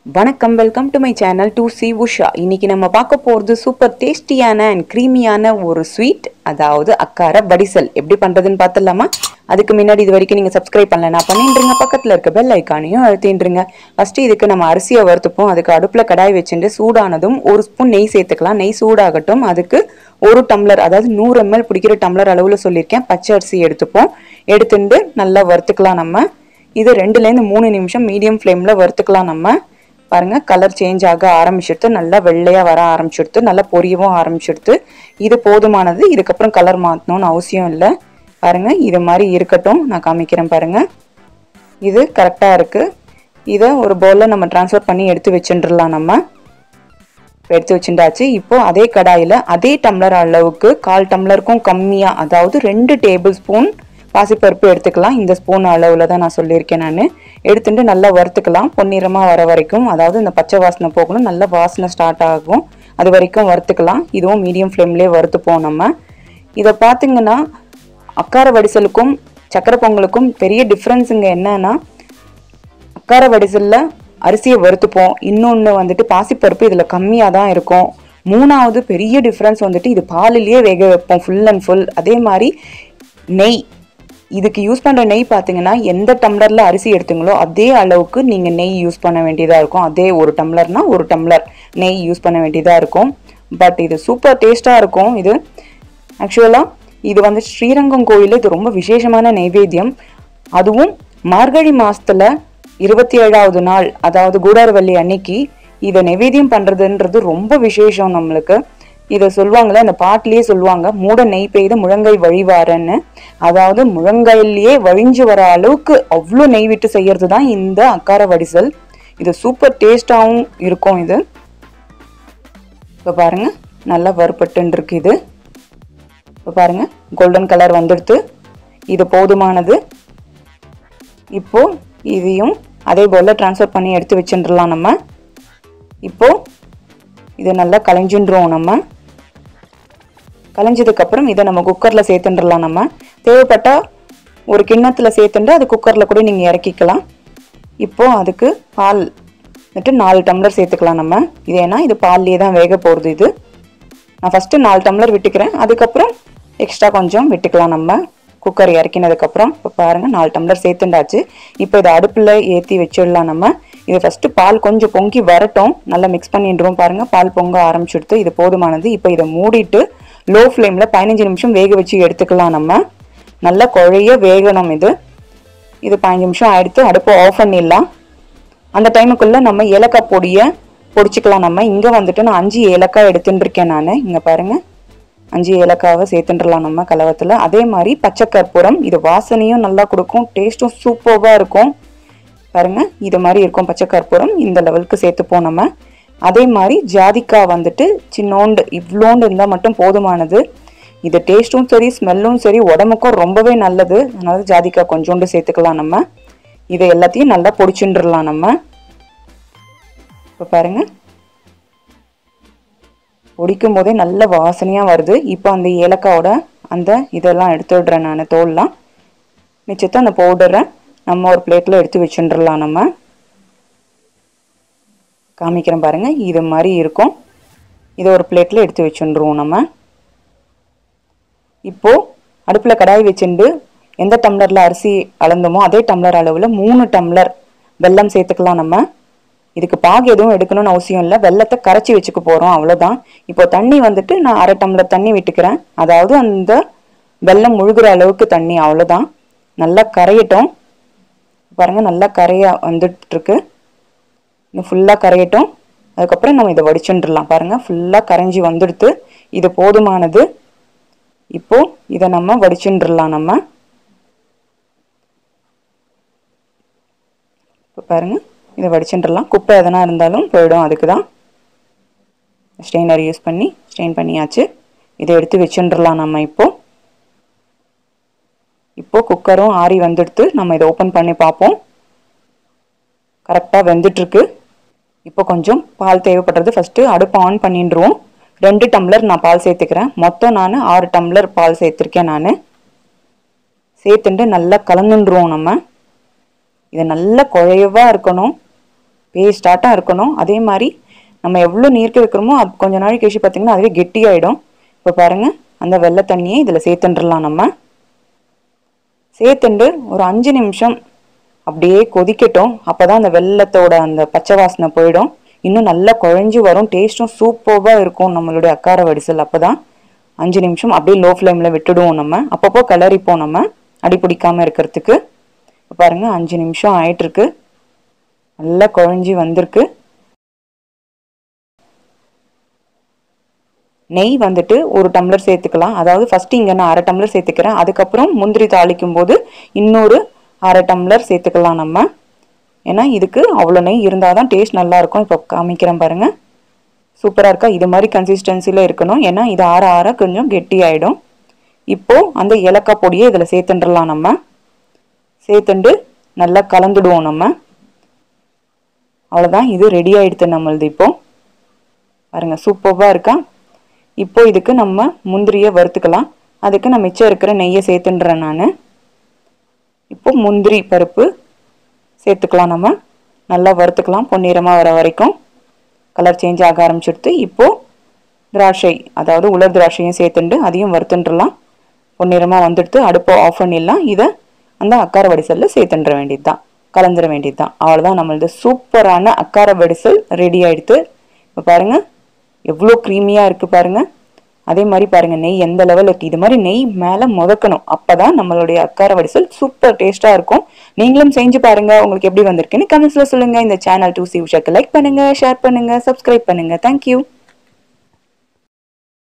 வணக்கம் welcome to my channel டு சி உஷா இன்னைக்கு நம்ம பார்க்க போகிறது சூப்பர் டேஸ்டியான அண்ட் க்ரீமியான ஒரு ஸ்வீட் அதாவது அக்கார வடிசல் எப்படி பண்ணுறதுன்னு பார்த்துடலாமா அதுக்கு முன்னாடி இது வரைக்கும் நீங்கள் சப்ஸ்கிரைப் பண்ணலனா பண்ணிட்டுருங்க பக்கத்தில் இருக்க பெல் ஐக்கானையும் அழுத்தின்றுங்க ஃபஸ்ட்டு இதுக்கு நம்ம அரிசியை வறுத்துப்போம் அதுக்கு அடுப்பில் கடாய் வச்சுட்டு சூடானதும் ஒரு ஸ்பூன் நெய் சேர்த்துக்கலாம் நெய் சூடாகட்டும் அதுக்கு ஒரு டம்ளர் அதாவது நூறு எம்எல் பிடிக்கிற டம்ளர் அளவில் சொல்லியிருக்கேன் பச்சை அரிசி எடுத்துப்போம் எடுத்துட்டு நல்லா வறுத்துக்கலாம் நம்ம இது ரெண்டுலேருந்து மூணு நிமிஷம் மீடியம் ஃப்ளேமில் வறுத்துக்கலாம் நம்ம பாருங்க கலர் சேஞ்ச் ஆக ஆரம்பிச்சிடுத்து நல்லா வெள்ளையாக வர ஆரம்பிச்சிடுத்து நல்லா பொரியவும் ஆரம்பிச்சிடுத்து இது போதுமானது இதுக்கப்புறம் கலர் மாற்றணும்னு அவசியம் இல்லை பாருங்க இது மாதிரி இருக்கட்டும் நான் காமிக்கிறேன் பாருங்க இது கரெக்டாக இருக்குது இதை ஒரு பவுலில் நம்ம ட்ரான்ஸ்ஃபர் பண்ணி எடுத்து வச்சுட்டுலாம் நம்ம எடுத்து வச்சுட்டாச்சு இப்போ அதே கடாயில் அதே டம்ளர் அளவுக்கு கால் டம்ளருக்கும் கம்மியாக அதாவது ரெண்டு டேபிள் ஸ்பூன் பாசிப்பருப்பு எடுத்துக்கலாம் இந்த ஸ்பூன் அளவில் தான் நான் சொல்லியிருக்கேன் நான் எடுத்துட்டு நல்லா வறுத்துக்கலாம் பொன்னிறமாக வர வரைக்கும் அதாவது இந்த பச்சை வாசனை போகணும் நல்ல வாசனை ஸ்டார்ட் ஆகும் அது வரைக்கும் வறுத்துக்கலாம் இதுவும் மீடியம் ஃப்ளேம்லேயே வறுத்துப்போம் நம்ம இதை பார்த்தீங்கன்னா அக்கார வடிசலுக்கும் சக்கரை பொங்கலுக்கும் பெரிய டிஃப்ரென்ஸுங்க என்னன்னா அக்கார வடிசல்ல அரிசியை வறுத்துப்போம் இன்னொன்று வந்துட்டு பாசிப்பருப்பு இதில் கம்மியாக தான் இருக்கும் மூணாவது பெரிய டிஃப்ரென்ஸ் வந்துட்டு இது பாலிலேயே வேக வைப்போம் ஃபுல் அண்ட் ஃபுல் அதே மாதிரி நெய் இதுக்கு யூஸ் பண்ணுற நெய் பார்த்தீங்கன்னா எந்த டம்ளரில் அரிசி எடுத்தீங்களோ அதே அளவுக்கு நீங்கள் நெய் யூஸ் பண்ண வேண்டியதாக இருக்கும் அதே ஒரு டம்ளர்னா ஒரு டம்ளர் நெய் யூஸ் பண்ண வேண்டியதாக இருக்கும் பட் இது சூப்பர் டேஸ்ட்டாக இருக்கும் இது ஆக்சுவலாக இது வந்து ஸ்ரீரங்கம் கோயிலில் இது ரொம்ப விசேஷமான நைவேத்தியம் அதுவும் மார்கழி மாசத்துல இருபத்தி ஏழாவது நாள் அதாவது கூடாரவல்லி அன்னைக்கு இதை நைவேத்தியம் பண்றதுன்றது ரொம்ப விசேஷம் நம்மளுக்கு இதை சொல்லுவாங்கல்ல அந்த பாட்டிலேயே சொல்லுவாங்க மூட நெய் பெய்து முழங்கை வழிவாரன்னு அதாவது முழங்கையிலேயே வழிஞ்சு வர அளவுக்கு அவ்வளோ நெய் விட்டு செய்யறது தான் இந்த அக்கார வடிசல் இது சூப்பர் டேஸ்டாகவும் இருக்கும் இது இப்போ பாருங்க நல்லா வறுபட்டுன்னு இருக்கு இது இப்போ பாருங்க கோல்டன் கலர் வந்துடுத்து இது போதுமானது இப்போ இதையும் அதே போல் ட்ரான்ஸ்ஃபர் பண்ணி எடுத்து வச்சுட்டுலாம் நம்ம இப்போ இதை நல்லா கலைஞ்சின்றோம் நம்ம கலைஞ்சதுக்கப்புறம் இதை நம்ம குக்கரில் சேர்த்துட்டுலாம் நம்ம தேவைப்பட்டா ஒரு கிண்ணத்தில் சேர்த்துட்டு அது குக்கரில் கூட நீங்கள் இறக்கிக்கலாம் இப்போ அதுக்கு பால் வந்துட்டு நாலு டம்ளர் சேர்த்துக்கலாம் நம்ம இது ஏன்னா இது பால்லேயே தான் வேக போகிறது இது நான் ஃபஸ்ட்டு நாலு டம்ளர் விட்டுக்கிறேன் அதுக்கப்புறம் எக்ஸ்ட்ரா கொஞ்சம் விட்டுக்கலாம் நம்ம குக்கர் இறக்கினதுக்கப்புறம் இப்போ பாருங்கள் நாலு டம்ளர் சேர்த்துண்டாச்சு இப்போ இதை அடுப்பில் ஏற்றி வச்சிடலாம் நம்ம இது ஃபஸ்ட்டு பால் கொஞ்சம் பொங்கி வரட்டும் நல்லா மிக்ஸ் பண்ணிடுறோம் பாருங்கள் பால் பொங்க ஆரம்பிச்சுடுத்து இது போதுமானது இப்போ இதை மூடிட்டு லோ ஃப்ளேமில் பதினஞ்சு நிமிஷம் வேக வச்சு எடுத்துக்கலாம் நம்ம நல்லா குழைய வேகணும் இது இது பதினஞ்சு நிமிஷம் ஆயிடுத்து அடுப்பு ஆஃப் பண்ணிடலாம் அந்த டைமுக்குள்ளே நம்ம ஏலக்காய் பொடியை பொடிச்சுக்கலாம் நம்ம இங்கே வந்துட்டு நான் அஞ்சு ஏலக்காய் எடுத்துட்டு இருக்கேன் நான் இங்கே பாருங்கள் அஞ்சு ஏலக்காவை சேர்த்துட்டுலாம் நம்ம கலவத்தில் அதே மாதிரி பச்சை கற்பூரம் இது வாசனையும் நல்லா கொடுக்கும் டேஸ்ட்டும் சூப்பராக இருக்கும் பாருங்க இது மாதிரி இருக்கும் பச்சை கற்பூரம் இந்த லெவலுக்கு சேர்த்துப்போம் நம்ம அதே மாதிரி ஜாதிக்காய் வந்துட்டு சின்னோண்டு இவ்வளோண்டு இருந்தால் மட்டும் போதுமானது இது டேஸ்ட்டும் சரி ஸ்மெல்லும் சரி உடம்புக்கும் ரொம்பவே நல்லது அதனால ஜாதிக்காய் கொஞ்சோண்டு சேர்த்துக்கலாம் நம்ம இதை எல்லாத்தையும் நல்லா பொடிச்சுட்டுலாம் நம்ம இப்போ பாருங்கள் பொடிக்கும் போதே நல்ல வாசனையாக வருது இப்போ அந்த ஏலக்காவோட அந்த இதெல்லாம் எடுத்து விடுறேன் நான் தோல்லாம் மிச்சத்தை அந்த பவுடரை நம்ம ஒரு பிளேட்டில் எடுத்து வச்சுட்டுலாம் நம்ம காமிக்கிறேன் பாருங்கள் இது மாதிரி இருக்கும் இதை ஒரு பிளேட்டில் எடுத்து வச்சுருவோம் நம்ம இப்போது அடுப்பில் கடாய் வச்சுட்டு எந்த டம்ளரில் அரிசி அளந்தோமோ அதே டம்ளர் அளவில் மூணு டம்ளர் வெல்லம் சேர்த்துக்கலாம் நம்ம இதுக்கு பாகு எதுவும் எடுக்கணும்னு அவசியம் இல்லை வெள்ளத்தை கரைச்சி வச்சுக்க போகிறோம் அவ்வளோதான் இப்போ தண்ணி வந்துட்டு நான் அரை டம்ளர் தண்ணி விட்டுக்கிறேன் அதாவது அந்த வெள்ளம் முழுகிற அளவுக்கு தண்ணி அவ்வளோதான் நல்லா கரையட்டும் பாருங்கள் நல்லா கரைய வந்துட்டுருக்கு இன்னும் ஃபுல்லாக கரையட்டும் அதுக்கப்புறம் நம்ம இதை வடிச்சுட்டுலாம் பாருங்கள் ஃபுல்லாக கரைஞ்சி வந்துடுத்து இது போதுமானது இப்போது இதை நம்ம வடிச்சுட்டுலாம் நம்ம இப்போ பாருங்கள் இதை வடிச்சுட்டுலாம் குப்பை எதனா இருந்தாலும் போயிடும் அதுக்கு தான் ஸ்ட்ரெயினர் யூஸ் பண்ணி ஸ்ட்ரெயின் பண்ணியாச்சு இதை எடுத்து வச்சுட்டுலாம் நம்ம இப்போது இப்போது குக்கரும் ஆறி வந்துடுத்து நம்ம இதை ஓப்பன் பண்ணி பார்ப்போம் கரெக்டாக வெந்துட்டுருக்கு இப்போ கொஞ்சம் பால் தேவைப்படுறது ஃபஸ்ட்டு அடுப்பு ஆன் பண்ணிடுவோம் ரெண்டு டம்ளர் நான் பால் சேர்த்துக்கிறேன் மொத்தம் நான் ஆறு டம்ளர் பால் சேர்த்துருக்கேன் நான் சேர்த்துட்டு நல்லா கலந்துருவோம் நம்ம இது நல்ல குழையவா இருக்கணும் பேஸ்டாட்டம் இருக்கணும் அதே மாதிரி நம்ம எவ்வளோ நீர்க்க வைக்கிறோமோ அது கொஞ்ச நாள் கழிச்சு பார்த்தீங்கன்னா அதுவே கெட்டியாயிடும் இப்போ பாருங்க அந்த வெள்ளை தண்ணியை இதில் சேர்த்துட்டுலாம் நம்ம சேர்த்துண்டு ஒரு அஞ்சு நிமிஷம் அப்படியே கொதிக்கட்டும் அப்பதான் அந்த வெள்ளத்தோட அந்த பச்சை வாசனை போயிடும் இன்னும் நல்லா குழஞ்சி வரும் டேஸ்ட்டும் சூப்பராக இருக்கும் நம்மளுடைய அக்கார வடிசல் அப்பதான் அஞ்சு நிமிஷம் அப்படியே லோ ஃப்ளேமில் விட்டுடுவோம் நம்ம அப்பப்போ கிளறிப்போம் நம்ம அடி பிடிக்காம இருக்கிறதுக்கு இப்போ பாருங்க அஞ்சு நிமிஷம் ஆயிட்டு இருக்கு நல்லா குழஞ்சி வந்திருக்கு நெய் வந்துட்டு ஒரு டம்ளர் சேர்த்துக்கலாம் அதாவது ஃபர்ஸ்ட் இங்கே நான் அரை டம்ளர் சேர்த்துக்கிறேன் அதுக்கப்புறம் முந்திரி தாளிக்கும் போது இன்னொரு அரை டம்ளர் சேர்த்துக்கலாம் நம்ம ஏன்னா இதுக்கு அவ்வளோ நெய் இருந்தால் தான் டேஸ்ட் நல்லா இருக்கும் இப்போ காமிக்கிறேன் பாருங்க சூப்பராக இருக்கா இது மாதிரி கன்சிஸ்டன்சியில் இருக்கணும் ஏன்னா இது ஆற ஆற கொஞ்சம் கெட்டி ஆயிடும் இப்போ அந்த ஏலக்காய் பொடியை இதில் சேர்த்துட்டுலாம் நம்ம சேர்த்துண்டு நல்லா கலந்துடுவோம் நம்ம அவ்வளோதான் இது ரெடி ஆயிடுது நம்மளது இப்போ பாருங்க சூப்பராக இருக்கா இப்போ இதுக்கு நம்ம முந்திரியை வறுத்துக்கலாம் அதுக்கு நான் மிச்சம் இருக்கிற நெய்யை சேர்த்துன்றேன் நான் இப்போ முந்திரி பருப்பு சேர்த்துக்கலாம் நம்ம நல்லா வறுத்துக்கலாம் பொன்னிறமாக வர வரைக்கும் கலர் சேஞ்ச் ஆக ஆரம்பிச்சிடுத்து இப்போ திராட்சை அதாவது உலர் திராட்சையும் சேர்த்துண்டு அதையும் வறுத்துன்றலாம் பொன்னிறமாக வந்துடுத்து அடுப்பை ஆஃப் பண்ணிடலாம் இதை அந்த அக்கார வடிசலில் சேர்த்துன்ற வேண்டியது தான் கலந்துட வேண்டியது தான் அவ்வளோதான் நம்மளது சூப்பரான அக்கார வடிசல் ரெடி ஆயிடுத்து இப்போ பாருங்க எவ்வளோ க்ரீமியாக இருக்குது பாருங்க அதே மாதிரி பாருங்க நெய் எந்த லெவல் இருக்கு இது மாதிரி நெய் மேலே முதக்கணும் அப்பதான் நம்மளுடைய அக்கார வடிசல் சூப்பர் டேஸ்ட்டாக இருக்கும் நீங்களும் செஞ்சு பாருங்க உங்களுக்கு எப்படி வந்திருக்குன்னு கமெண்ட்ஸில் சொல்லுங்க இந்த சேனல் டூ சி உஷாக்கு லைக் பண்ணுங்க ஷேர் பண்ணுங்க சப்ஸ்கிரைப் பண்ணுங்க தேங்க்யூ